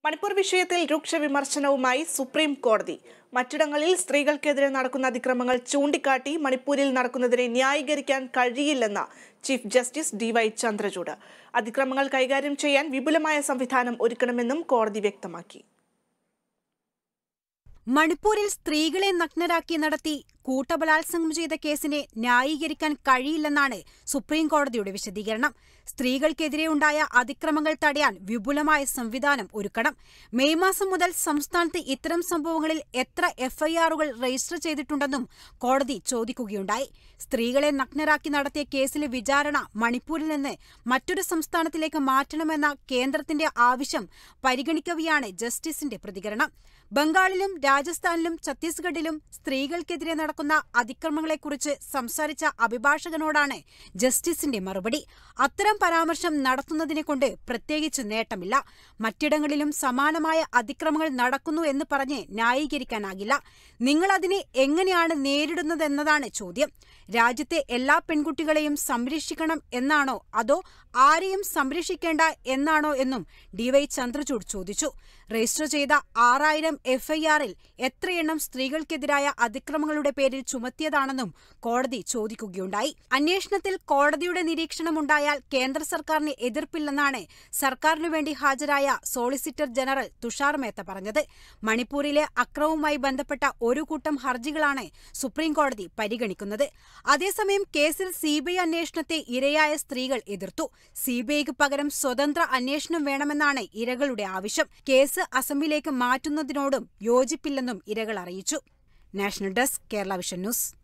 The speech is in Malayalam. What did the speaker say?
മണിപ്പൂർ വിഷയത്തിൽ രൂക്ഷ വിമർശനവുമായി സുപ്രീം കോടതി മറ്റിടങ്ങളിൽ സ്ത്രീകൾക്കെതിരെ നടക്കുന്ന അതിക്രമങ്ങൾ ചൂണ്ടിക്കാട്ടി മണിപ്പൂരിൽ നടക്കുന്നതിനെ ന്യായീകരിക്കാൻ കഴിയില്ലെന്ന് chief justice D Y Chandrachud അതിക്രമങ്ങൾ കൈകാര്യം ചെയ്യാൻ വിപുലമായ സംവിധാനം ഒരുക്കണമെന്നും കോടതി വ്യക്തമാക്കി മണിപ്പൂരിൽ സ്ത്രീകളെ നഗ്നരാക്കി നടത്തി കൂട്ടബലാത്സംഗം ചെയ്ത കേസിനെ ന്യായീകരിക്കാൻ കഴിയില്ലെന്നാണ് സുപ്രീം കോടതിയുടെ വിശദീകരണം സ്ത്രീകൾക്കെതിരെയുണ്ടായ അതിക്രമങ്ങൾ തടയാൻ വിപുലമായ സംവിധാനം ഒരുക്കണം മെയ് മാസം മുതൽ സംസ്ഥാനത്ത് ഇത്തരം സംഭവങ്ങളിൽ എത്ര എഫ്ഐആറുകൾ രജിസ്റ്റർ ചെയ്തിട്ടുണ്ടെന്നും കോടതി ചോദിക്കുകയുണ്ടായി സ്ത്രീകളെ നഗ്നരാക്കി നടത്തിയ കേസിലെ വിചാരണ മണിപ്പൂരിൽ നിന്ന് മറ്റൊരു സംസ്ഥാനത്തിലേക്ക് മാറ്റണമെന്ന കേന്ദ്രത്തിന്റെ ആവശ്യം പരിഗണിക്കവെയാണ് ജസ്റ്റിസിന്റെ പ്രതികരണം ബംഗാളിലും രാജസ്ഥാനിലും ഛത്തീസ്ഗഡിലും സ്ത്രീകൾക്കെതിരെ നടക്കുന്ന അതിക്രമങ്ങളെക്കുറിച്ച് സംസാരിച്ച അഭിഭാഷകനോടാണ് ജസ്റ്റിസിന്റെ മറുപടി അത്തരം പരാമർശം നടത്തുന്നതിനെക്കൊണ്ട് പ്രത്യേകിച്ച് നേട്ടമില്ല മറ്റിടങ്ങളിലും സമാനമായ അതിക്രമങ്ങൾ നടക്കുന്നു എന്ന് പറഞ്ഞ് ന്യായീകരിക്കാനാകില്ല നിങ്ങൾ അതിനെ എങ്ങനെയാണ് നേരിടുന്നതെന്നതാണ് ചോദ്യം രാജ്യത്തെ എല്ലാ പെൺകുട്ടികളെയും സംരക്ഷിക്കണം എന്നാണോ അതോ ആരെയും സംരക്ഷിക്കേണ്ട എന്നാണോ എന്നും ഡിവൈ ചന്ദ്രചൂഡ് ചോദിച്ചു രജിസ്റ്റർ ചെയ്ത ആറായിരം എഫ്ഐആറിൽ എത്രയെണ്ണം സ്ത്രീകൾക്കെതിരായ അതിക്രമങ്ങളുടെ പേരിൽ ചുമത്തിയതാണെന്നും കോടതി ചോദിക്കുകയുണ്ടായി അന്വേഷണത്തിൽ കോടതിയുടെ നിരീക്ഷണമുണ്ടായാൽ കേന്ദ്ര സർക്കാരിന് എതിർപ്പില്ലെന്നാണ് സർക്കാരിനു വേണ്ടി ഹാജരായ സോളിസിറ്റർ ജനറൽ തുഷാർ മേത്ത പറഞ്ഞത് മണിപ്പൂരിലെ അക്രമവുമായി ബന്ധപ്പെട്ട ഒരു കൂട്ടം ഹർജികളാണ് സുപ്രീംകോടതി പരിഗണിക്കുന്നത് അതേസമയം കേസിൽ സിബിഐ അന്വേഷണത്തെ ഇരയായ സ്ത്രീകൾ എതിർത്തു സിബിഐക്ക് പകരം സ്വതന്ത്ര അന്വേഷണം വേണമെന്നാണ് ഇരകളുടെ ആവശ്യം കേസ് അസമിലേക്ക് മാറ്റുന്നതിനോടും യോജിപ്പില്ലെന്നും ഇരകൾ അറിയിച്ചു national desk Kerala vision news